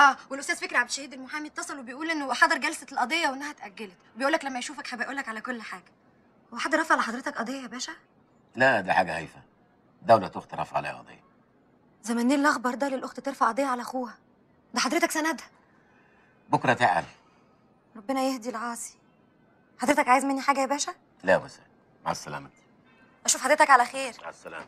اه والاستاذ فكري عبد الشهيد المحامي اتصل وبيقول انه حضر جلسه القضيه وانها اتاجلت بيقول لك لما يشوفك هيبقى يقول لك على كل حاجه هو حد رفع لحضرتك قضيه يا باشا لا دي حاجه هايفه دوله اخت رفع عليها قضيه زمانين الاخبر ده للاخت ترفع قضيه على اخوها ده حضرتك سندها بكره تعال ربنا يهدي العاصي حضرتك عايز مني حاجه يا باشا لا بس مع السلامه اشوف حضرتك على خير مع السلامه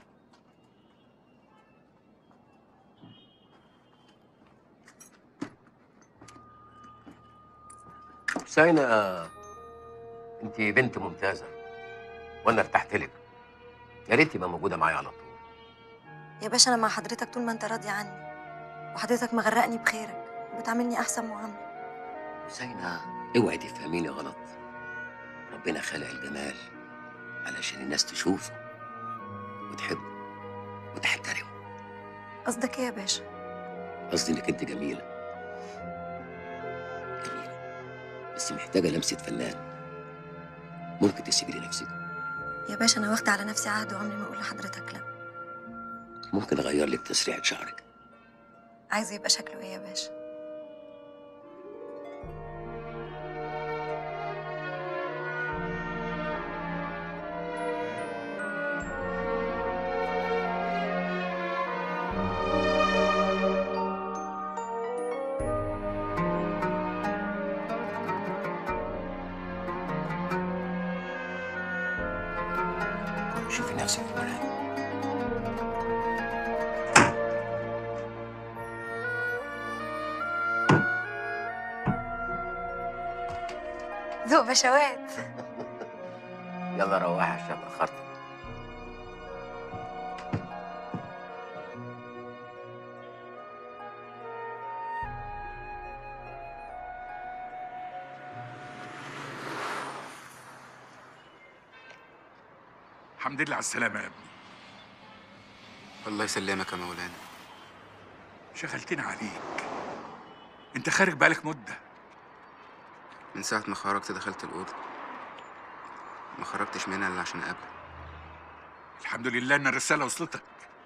حسينة انت بنت ممتازة وانا ارتحت لك يا ريت تبقى موجودة معايا على طول يا باشا انا مع حضرتك طول ما انت راضي عني وحضرتك مغرقني بخيرك وبتعاملني احسن معامله حسينة اوعي تفهميني غلط ربنا خلق الجمال علشان الناس تشوفه وتحبه وتحترمه قصدك ايه يا باشا قصدي انك انت جميلة جميلة بس محتاجة لمسة فنان ممكن تسيبي لي نفسك يا باشا انا واخده على نفسي عهد وعمري ما اقول لحضرتك لا ممكن اغير لك تسريحة شعرك عايز يبقى شكله ايه يا باشا شوفي نفسك في المراية ذوق بشوات يلا روحي عشان اتأخرت الحمد لله على السلامة يا ابني الله يسلمك يا مولانا شغلتنا عليك انت خارج بقالك مدة من ساعة ما خرجت دخلت الأوضة ما خرجتش منها إلا عشان أقابلك الحمد لله ان الرسالة وصلتك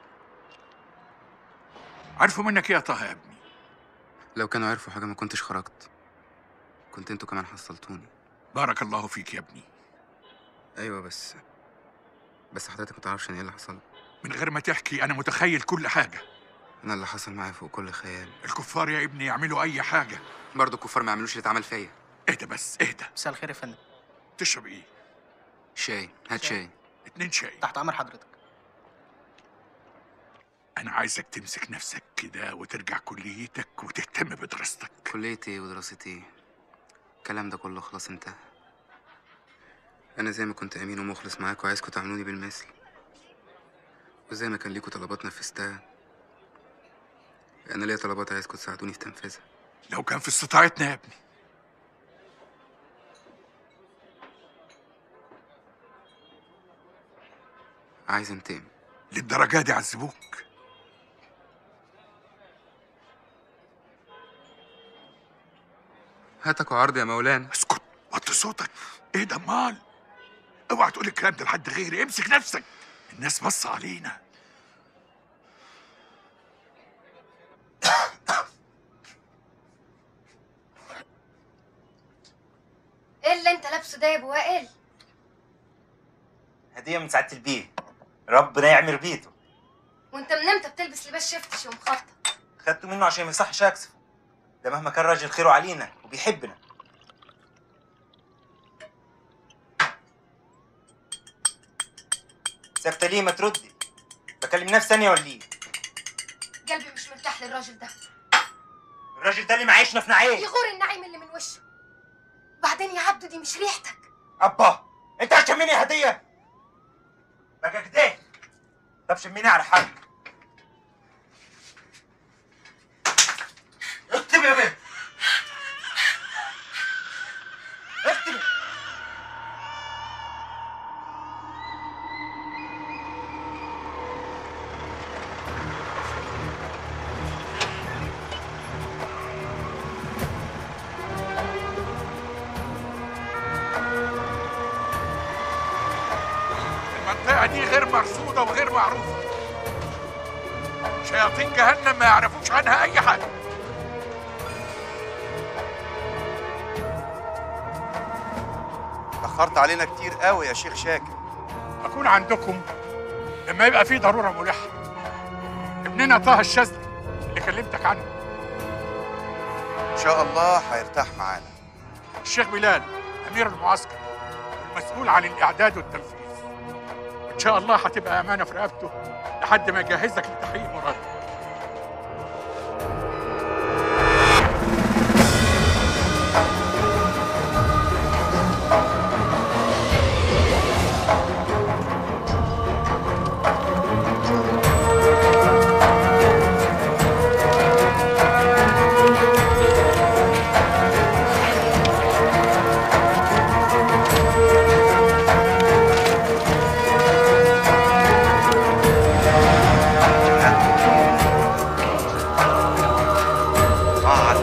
عارفوا منك ايه يا طه يا ابني لو كانوا عرفوا حاجة ما كنتش خرجت كنت انتوا كمان حصلتوني بارك الله فيك يا ابني أيوة بس بس حضرتك ما تعرفش أنا إيه اللي حصل من غير ما تحكي انا متخيل كل حاجة أنا اللي حصل معايا فوق كل خيال الكفار يا ابني يعملوا اي حاجة برضه الكفار ما يعملوش اللي اتعمل فيا اهدى بس اهدى مساء الخير يا فندم تشرب ايه شاي هات شاي اتنين شاي تحت امر حضرتك انا عايزك تمسك نفسك كده وترجع كليتك وتهتم بدراستك كليتي ودراستي الكلام ده كله خلاص انتهى أنا زي ما كنت أمين ومخلص معاكوا وعايزكوا تعاملوني بالمثل وزي ما كان ليكوا طلبات نفذتها أنا ليا طلبات عايزكوا تساعدوني في تنفيذها لو كان في استطاعتنا يا ابني عايز انتقم للدرجة دي عذبوك هاتك وعرض يا مولانا اسكت وطي صوتك ايه ده امال اوعى تقول الكلام ده لحد غيري امسك نفسك الناس بص علينا ايه اللي انت لابسه ده يا ابو وائل هدية من سعادة البيه ربنا يعمر بيته وانت من امتى بتلبس لباس شفتش ومخطط خدته منه عشان ما يصحش اكسفه ده مهما كان راجل خيره علينا وبيحبنا ساكتة ليه ما تردي بكلم نفسي ثانية ولا ايه قلبي مش مرتاح للراجل ده الراجل ده اللي معيشنا في نعيم يغور النعيم اللي من وشه وبعدين يا عبدو دي مش ريحتك ابا انت هتشميني هدية بقى كده طب شميني على حالك اكتب يا بنت اكتب المنطقة دي غير مرصودة وغير معروفة شياطين جهنم ما يعرفوش عنها أي حاجة اتأخرت علينا كتير قوي يا شيخ شاكر اكون عندكم لما يبقى في ضروره ملحه ابننا طه الشاذلي اللي كلمتك عنه ان شاء الله هيرتاح معانا الشيخ بلال امير المعسكر المسؤول عن الاعداد والتنفيذ ان شاء الله هتبقى امانه في رقبته لحد ما يجهزك لتحقيق مرادك اقعد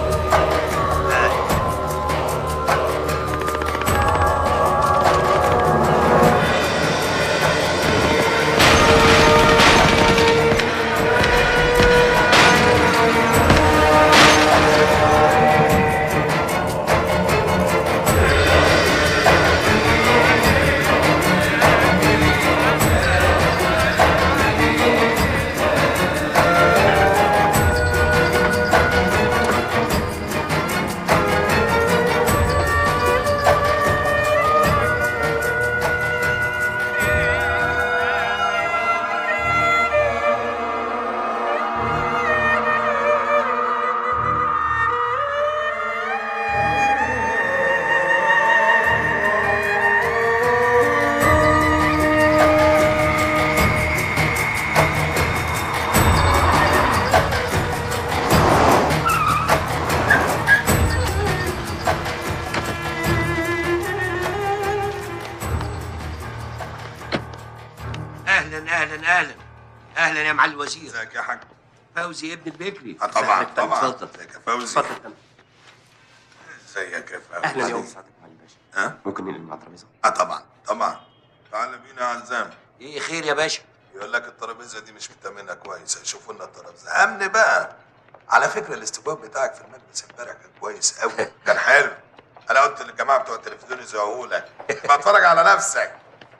اهلا اهلا اهلا اهلا يا معالي الوزير ازيك يا حاج فوزي ابن البكري آه طبعا اتفضل، طبعا اتفضل ازيك يا فوزي اتفضل ازيك يا فوزي اهلا يا سعادة معالي الباشا ها ممكن ننقل مع الترابيزه اه طبعا طبعا تعال بينا يا عزام ايه خير يا باشا يقول لك الترابيزه دي مش متامنه كويس هيشوفوا لنا الترابيزه امن بقى على فكره الاستجواب بتاعك في المجلس امبارح كان كويس قوي كان حلو انا قلت للجماعه بتوع التلفزيون يزوقوا لك بتفرج على نفسك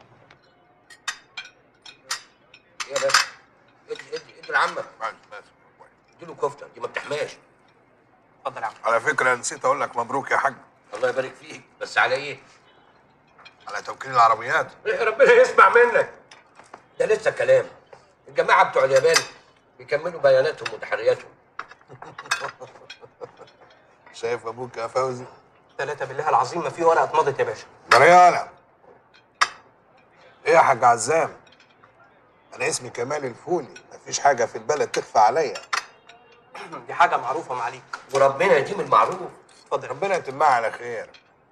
ايه يا باشا ادي ادي ادي لعمك اديله كفته دي ما بتحماش اتفضل يا عم على فكره نسيت اقول لك مبروك يا حاج الله يبارك فيك بس على ايه؟ على توكيل العربيات إيه ربنا يسمع منك ده لسه كلام الجماعه بتوع اليابان بيكملوا بياناتهم وتحرياتهم شايف ابوك يا فوزي ثلاثة بالله العظيم ما في ورقة مضت يا باشا مريانة ايه يا حاج عزام انا اسمي كمال الفولي مفيش حاجه في البلد تخفى عليا دي حاجة معروفة معاليك وربنا يديم المعروف اتفضل ربنا يتمها على خير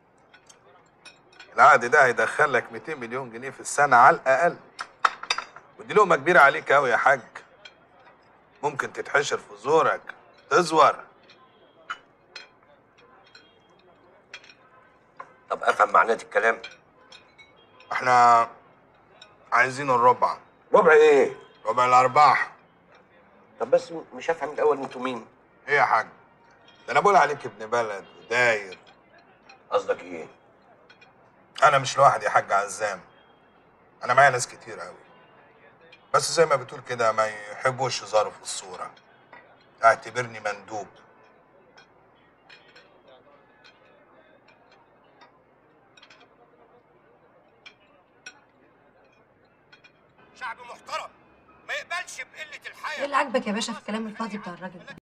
العقد ده هيدخل لك 200 مليون جنيه في السنه على الاقل ودي لقمه كبيره عليك قوي يا حاج ممكن تتحشر في زورك تزور طب افهم معنات الكلام احنا عايزين الربع ربع ايه؟ ربع الارباح طب بس مش هفهم الاول انتوا مين؟ ايه يا حاج ده انا بقول عليك ابن بلد وداير قصدك ايه؟ انا مش لوحدي يا حاج عزام انا معايا ناس كتير قوي بس زي ما بتقول كده ما يحبوش يظهروا في الصوره اعتبرني مندوب شعب محترم ما يقبلش بقلة الحياة ايه اللي عاجبك يا باشا في الكلام الفاضي بتاع الراجل ده